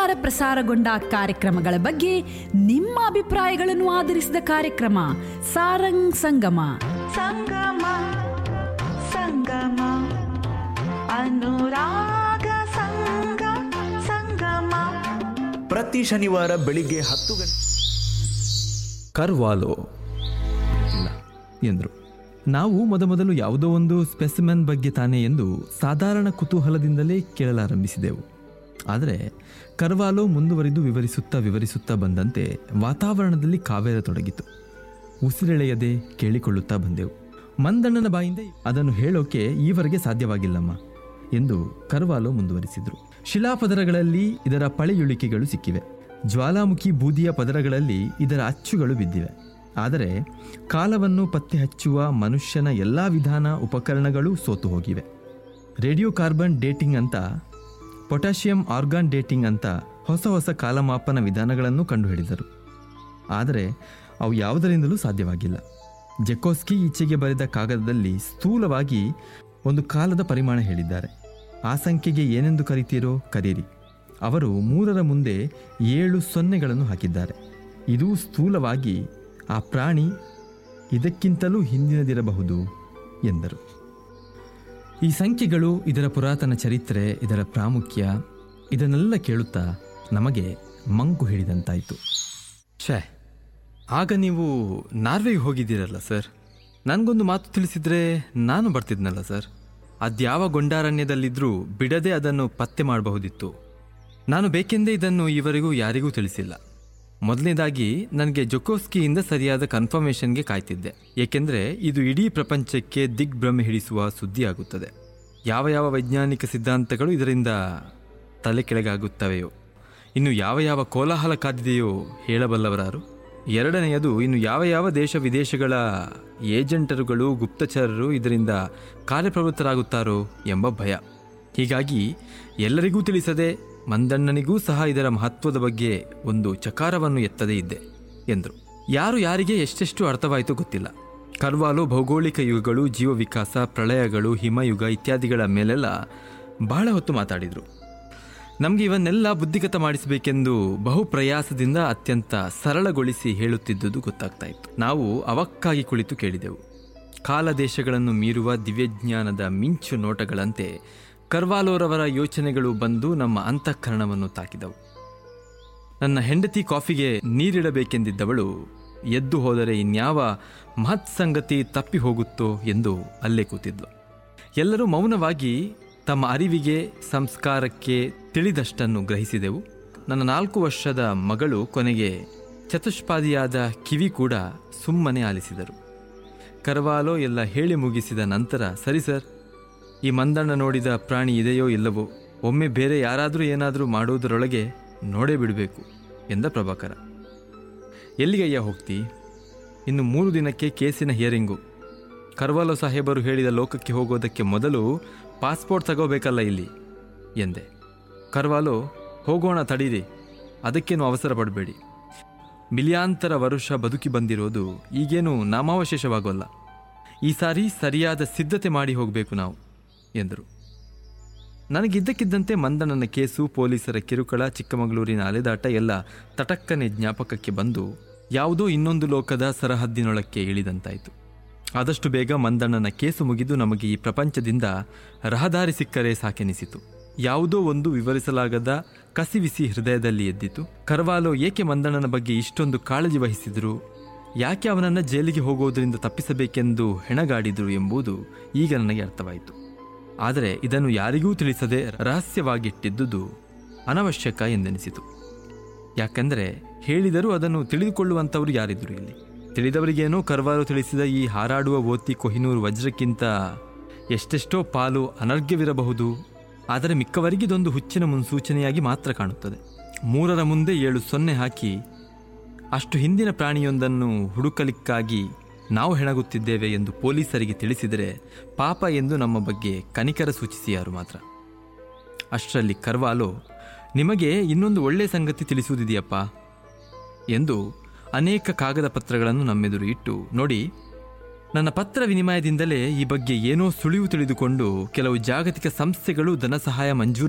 ಶನಿವಾರ ಪ್ರಸಾರಗೊಂಡ ಕಾರ್ಯಕ್ರಮಗಳ ಬಗ್ಗೆ ನಿಮ್ಮ ಅಭಿಪ್ರಾಯಗಳನ್ನು ಆಧರಿಸಿದ ಕಾರ್ಯಕ್ರಮ ಸಾರಂಗ್ ಸಂಗಮ ಸಂಗಮ ಸಂಗಮ ಅನುರಾಗ ಸಂಗ ಸಂಗಮ ಪ್ರತಿ ಶನಿವಾರ ಬೆಳಿಗ್ಗೆ ಹತ್ತು ಗಂಟೆ ಕರ್ವಾಲೋ ಇಲ್ಲ ಎಂದರು ನಾವು ಮೊದಮೊದಲು ಯಾವುದೋ ಒಂದು ಸ್ಪೆಸಿಮೆನ್ ಬಗ್ಗೆ ತಾನೇ ಎಂದು ಸಾಧಾರಣ ಕುತೂಹಲದಿಂದಲೇ ಕೇಳಲಾರಂಭಿಸಿದೆವು ಆದರೆ ಕರ್ವಾಲೋ ಮುಂದುವರಿದು ವಿವರಿಸುತ್ತಾ ವಿವರಿಸುತ್ತಾ ಬಂದಂತೆ ವಾತಾವರಣದಲ್ಲಿ ಕಾವೇರತೊಡಗಿತು ಉಸಿರೆಳೆಯದೆ ಕೇಳಿಕೊಳ್ಳುತ್ತಾ ಬಂದೆವು ಮಂದಣ್ಣನ ಬಾಯಿಂದ ಅದನ್ನು ಹೇಳೋಕೆ ಈವರೆಗೆ ಸಾಧ್ಯವಾಗಿಲ್ಲಮ್ಮ ಎಂದು ಕರ್ವಾಲೋ ಮುಂದುವರಿಸಿದರು ಶಿಲಾಪದರಗಳಲ್ಲಿ ಇದರ ಪಳೆಯುಳಿಕೆಗಳು ಸಿಕ್ಕಿವೆ ಜ್ವಾಲಾಮುಖಿ ಬೂದಿಯ ಪದರಗಳಲ್ಲಿ ಇದರ ಅಚ್ಚುಗಳು ಬಿದ್ದಿವೆ ಆದರೆ ಕಾಲವನ್ನು ಪತ್ತೆ ಹಚ್ಚುವ ಮನುಷ್ಯನ ಎಲ್ಲ ವಿಧಾನ ಉಪಕರಣಗಳೂ ಸೋತು ಹೋಗಿವೆ ರೇಡಿಯೋ ಕಾರ್ಬನ್ ಡೇಟಿಂಗ್ ಅಂತ ಪೊಟ್ಯಾಷಿಯಂ ಆರ್ಗಾನ್ ಡೇಟಿಂಗ್ ಅಂತ ಹೊಸ ಹೊಸ ಕಾಲಮಾಪನ ವಿಧಾನಗಳನ್ನು ಕಂಡುಹಿಡಿದರು ಆದರೆ ಅವು ಯಾವುದರಿಂದಲೂ ಸಾಧ್ಯವಾಗಿಲ್ಲ ಜೆಕೋಸ್ಕಿ ಈಚೆಗೆ ಬರೆದ ಕಾಗದದಲ್ಲಿ ಸ್ಥೂಲವಾಗಿ ಒಂದು ಕಾಲದ ಪರಿಮಾಣ ಹೇಳಿದ್ದಾರೆ ಆ ಸಂಖ್ಯೆಗೆ ಏನೆಂದು ಕರಿತೀರೋ ಕರೀರಿ ಅವರು ಮೂರರ ಮುಂದೆ ಏಳು ಸೊನ್ನೆಗಳನ್ನು ಹಾಕಿದ್ದಾರೆ ಇದು ಸ್ಥೂಲವಾಗಿ ಆ ಪ್ರಾಣಿ ಇದಕ್ಕಿಂತಲೂ ಹಿಂದಿನದಿರಬಹುದು ಎಂದರು ಈ ಸಂಖ್ಯೆಗಳು ಇದರ ಪುರಾತನ ಚರಿತ್ರೆ ಇದರ ಪ್ರಾಮುಖ್ಯ ಇದನ್ನೆಲ್ಲ ಕೇಳುತ್ತಾ ನಮಗೆ ಮಂಕು ಹಿಡಿದಂತಾಯಿತು ಛೇ ಆಗ ನೀವು ನಾರ್ವೆಗೆ ಹೋಗಿದ್ದೀರಲ್ಲ ಸರ್ ನನಗೊಂದು ಮಾತು ತಿಳಿಸಿದ್ರೆ ನಾನು ಬರ್ತಿದ್ನಲ್ಲ ಸರ್ ಅದ್ಯಾವ ಗೊಂಡಾರಣ್ಯದಲ್ಲಿದ್ದರೂ ಬಿಡದೆ ಅದನ್ನು ಪತ್ತೆ ಮಾಡಬಹುದಿತ್ತು ನಾನು ಬೇಕೆಂದೇ ಇದನ್ನು ಈವರೆಗೂ ಯಾರಿಗೂ ತಿಳಿಸಿಲ್ಲ ಮೊದಲನೇದಾಗಿ ನನಗೆ ಜೊಕೋಸ್ಕಿಯಿಂದ ಸರಿಯಾದ ಕನ್ಫರ್ಮೇಷನ್ಗೆ ಕಾಯ್ತಿದ್ದೆ ಏಕೆಂದರೆ ಇದು ಇಡೀ ಪ್ರಪಂಚಕ್ಕೆ ದಿಗ್ಭ್ರಮೆ ಹಿಡಿಸುವ ಸುದ್ದಿಯಾಗುತ್ತದೆ ಯಾವ ಯಾವ ವೈಜ್ಞಾನಿಕ ಸಿದ್ಧಾಂತಗಳು ಇದರಿಂದ ತಲೆ ಕೆಳಗಾಗುತ್ತವೆಯೋ ಇನ್ನು ಯಾವ ಯಾವ ಕೋಲಾಹಲ ಕಾದಿದೆಯೋ ಹೇಳಬಲ್ಲವರಾರು ಎರಡನೆಯದು ಇನ್ನು ಯಾವ ಯಾವ ದೇಶ ವಿದೇಶಗಳ ಏಜೆಂಟರುಗಳು ಗುಪ್ತಚರರು ಇದರಿಂದ ಕಾರ್ಯಪ್ರವೃತ್ತರಾಗುತ್ತಾರೋ ಎಂಬ ಭಯ ಹೀಗಾಗಿ ಎಲ್ಲರಿಗೂ ತಿಳಿಸದೆ ಮಂದಣ್ಣನಿಗೂ ಸಹ ಇದರ ಮಹತ್ವದ ಬಗ್ಗೆ ಒಂದು ಚಕಾರವನ್ನು ಎತ್ತದೇ ಇದ್ದೆ ಎಂದರು ಯಾರು ಯಾರಿಗೆ ಎಷ್ಟೆಷ್ಟು ಅರ್ಥವಾಯಿತು ಗೊತ್ತಿಲ್ಲ ಕರ್ವಾಲು ಭೌಗೋಳಿಕ ಯುಗಗಳು ಜೀವ ವಿಕಾಸ ಪ್ರಳಯಗಳು ಹಿಮಯುಗ ಇತ್ಯಾದಿಗಳ ಮೇಲೆಲ್ಲ ಬಹಳ ಹೊತ್ತು ಮಾತಾಡಿದರು ನಮಗೆ ಇವನ್ನೆಲ್ಲ ಬುದ್ಧಿಗತ ಮಾಡಿಸಬೇಕೆಂದು ಬಹು ಪ್ರಯಾಸದಿಂದ ಅತ್ಯಂತ ಸರಳಗೊಳಿಸಿ ಹೇಳುತ್ತಿದ್ದುದು ಗೊತ್ತಾಗ್ತಾ ಇತ್ತು ನಾವು ಅವಕ್ಕಾಗಿ ಕುಳಿತು ಕೇಳಿದೆವು ಕಾಲ ದೇಶಗಳನ್ನು ಮೀರುವ ದಿವ್ಯಜ್ಞಾನದ ಮಿಂಚು ನೋಟಗಳಂತೆ ಕರ್ವಾಲೋರವರ ಯೋಚನೆಗಳು ಬಂದು ನಮ್ಮ ಅಂತಃಕರಣವನ್ನು ತಾಕಿದವು ನನ್ನ ಹೆಂಡತಿ ಕಾಫಿಗೆ ನೀರಿಡಬೇಕೆಂದಿದ್ದವಳು ಎದ್ದು ಹೋದರೆ ಇನ್ಯಾವ ಮಹತ್ ಸಂಗತಿ ತಪ್ಪಿ ಹೋಗುತ್ತೋ ಎಂದು ಅಲ್ಲೇ ಕೂತಿದ್ಲು ಎಲ್ಲರೂ ಮೌನವಾಗಿ ತಮ್ಮ ಅರಿವಿಗೆ ಸಂಸ್ಕಾರಕ್ಕೆ ತಿಳಿದಷ್ಟನ್ನು ಗ್ರಹಿಸಿದೆವು ನನ್ನ ನಾಲ್ಕು ವರ್ಷದ ಮಗಳು ಕೊನೆಗೆ ಚತುಷ್ಪಾದಿಯಾದ ಕಿವಿ ಕೂಡ ಸುಮ್ಮನೆ ಆಲಿಸಿದರು ಕರವಾಲೋ ಎಲ್ಲ ಹೇಳಿ ಮುಗಿಸಿದ ನಂತರ ಸರಿ ಸರ್ ಈ ಮಂದಣ್ಣ ನೋಡಿದ ಪ್ರಾಣಿ ಇದೆಯೋ ಇಲ್ಲವೋ ಒಮ್ಮೆ ಬೇರೆ ಯಾರಾದರೂ ಏನಾದರೂ ಮಾಡುವುದರೊಳಗೆ ನೋಡೇ ಬಿಡಬೇಕು ಎಂದ ಪ್ರಭಾಕರ ಎಲ್ಲಿಗಯ್ಯ ಹೋಗ್ತಿ ಇನ್ನು ಮೂರು ದಿನಕ್ಕೆ ಕೇಸಿನ ಹಿಯರಿಂಗು ಕರ್ವಾಲೋ ಸಾಹೇಬರು ಹೇಳಿದ ಲೋಕಕ್ಕೆ ಹೋಗೋದಕ್ಕೆ ಮೊದಲು ಪಾಸ್ಪೋರ್ಟ್ ತಗೋಬೇಕಲ್ಲ ಇಲ್ಲಿ ಎಂದೆ ಕರ್ವಾಲೋ ಹೋಗೋಣ ತಡೀರಿ ಅದಕ್ಕೇನು ಅವಸರ ಪಡಬೇಡಿ ಮಿಲಿಯಾಂತರ ವರುಷ ಬದುಕಿ ಬಂದಿರೋದು ಈಗೇನು ನಾಮಾವಶೇಷವಾಗೋಲ್ಲ ಈ ಸಾರಿ ಸರಿಯಾದ ಸಿದ್ಧತೆ ಮಾಡಿ ಹೋಗಬೇಕು ನಾವು ಎಂದರು ನನಗಿದ್ದಕ್ಕಿದ್ದಂತೆ ಮಂದಣ್ಣನ ಕೇಸು ಪೊಲೀಸರ ಕಿರುಕುಳ ಚಿಕ್ಕಮಗಳೂರಿನ ಅಲೆದಾಟ ಎಲ್ಲ ತಟಕ್ಕನೆ ಜ್ಞಾಪಕಕ್ಕೆ ಬಂದು ಯಾವುದೋ ಇನ್ನೊಂದು ಲೋಕದ ಸರಹದ್ದಿನೊಳಕ್ಕೆ ಇಳಿದಂತಾಯಿತು ಆದಷ್ಟು ಬೇಗ ಮಂದಣ್ಣನ ಕೇಸು ಮುಗಿದು ನಮಗೆ ಈ ಪ್ರಪಂಚದಿಂದ ರಹದಾರಿ ಸಿಕ್ಕರೆ ಸಾಕೆನಿಸಿತು ಯಾವುದೋ ಒಂದು ವಿವರಿಸಲಾಗದ ಕಸಿವಿಸಿ ಹೃದಯದಲ್ಲಿ ಎದ್ದಿತು ಕರ್ವಾಲೋ ಏಕೆ ಮಂದಣ್ಣನ ಬಗ್ಗೆ ಇಷ್ಟೊಂದು ಕಾಳಜಿ ವಹಿಸಿದರು ಯಾಕೆ ಅವನನ್ನು ಜೈಲಿಗೆ ಹೋಗೋದರಿಂದ ತಪ್ಪಿಸಬೇಕೆಂದು ಹೆಣಗಾಡಿದರು ಎಂಬುದು ಈಗ ನನಗೆ ಅರ್ಥವಾಯಿತು ಆದರೆ ಇದನ್ನು ಯಾರಿಗೂ ತಿಳಿಸದೆ ರಹಸ್ಯವಾಗಿಟ್ಟಿದ್ದುದು ಅನವಶ್ಯಕ ಎಂದೆನಿಸಿತು ಯಾಕಂದರೆ ಹೇಳಿದರೂ ಅದನ್ನು ತಿಳಿದುಕೊಳ್ಳುವಂಥವರು ಯಾರಿದ್ರು ಇಲ್ಲಿ ತಿಳಿದವರಿಗೇನೋ ಕರ್ವಾರು ತಿಳಿಸಿದ ಈ ಹಾರಾಡುವ ಓತಿ ಕೊಹಿನೂರು ವಜ್ರಕ್ಕಿಂತ ಎಷ್ಟೆಷ್ಟೋ ಪಾಲು ಅನರ್ಘ್ಯವಿರಬಹುದು ಆದರೆ ಮಿಕ್ಕವರಿಗಿದೊಂದು ಹುಚ್ಚಿನ ಮುನ್ಸೂಚನೆಯಾಗಿ ಮಾತ್ರ ಕಾಣುತ್ತದೆ ಮೂರರ ಮುಂದೆ ಏಳು ಸೊನ್ನೆ ಹಾಕಿ ಅಷ್ಟು ಹಿಂದಿನ ಪ್ರಾಣಿಯೊಂದನ್ನು ಹುಡುಕಲಿಕ್ಕಾಗಿ ನಾವು ಹೆಣಗುತ್ತಿದ್ದೇವೆ ಎಂದು ಪೊಲೀಸರಿಗೆ ತಿಳಿಸಿದರೆ ಪಾಪ ಎಂದು ನಮ್ಮ ಬಗ್ಗೆ ಕನಿಕರ ಸೂಚಿಸಿಯಾರು ಮಾತ್ರ ಅಷ್ಟರಲ್ಲಿ ಕರ್ವಾಲೋ ನಿಮಗೆ ಇನ್ನೊಂದು ಒಳ್ಳೆಯ ಸಂಗತಿ ತಿಳಿಸುವುದಿದೆಯಪ್ಪ ಎಂದು ಅನೇಕ ಕಾಗದ ಪತ್ರಗಳನ್ನು ನಮ್ಮೆದುರು ಇಟ್ಟು ನೋಡಿ ನನ್ನ ಪತ್ರ ವಿನಿಮಯದಿಂದಲೇ ಈ ಬಗ್ಗೆ ಏನೋ ಸುಳಿವು ತಿಳಿದುಕೊಂಡು ಕೆಲವು ಜಾಗತಿಕ ಸಂಸ್ಥೆಗಳು ಧನ ಸಹಾಯ ಮಂಜೂರು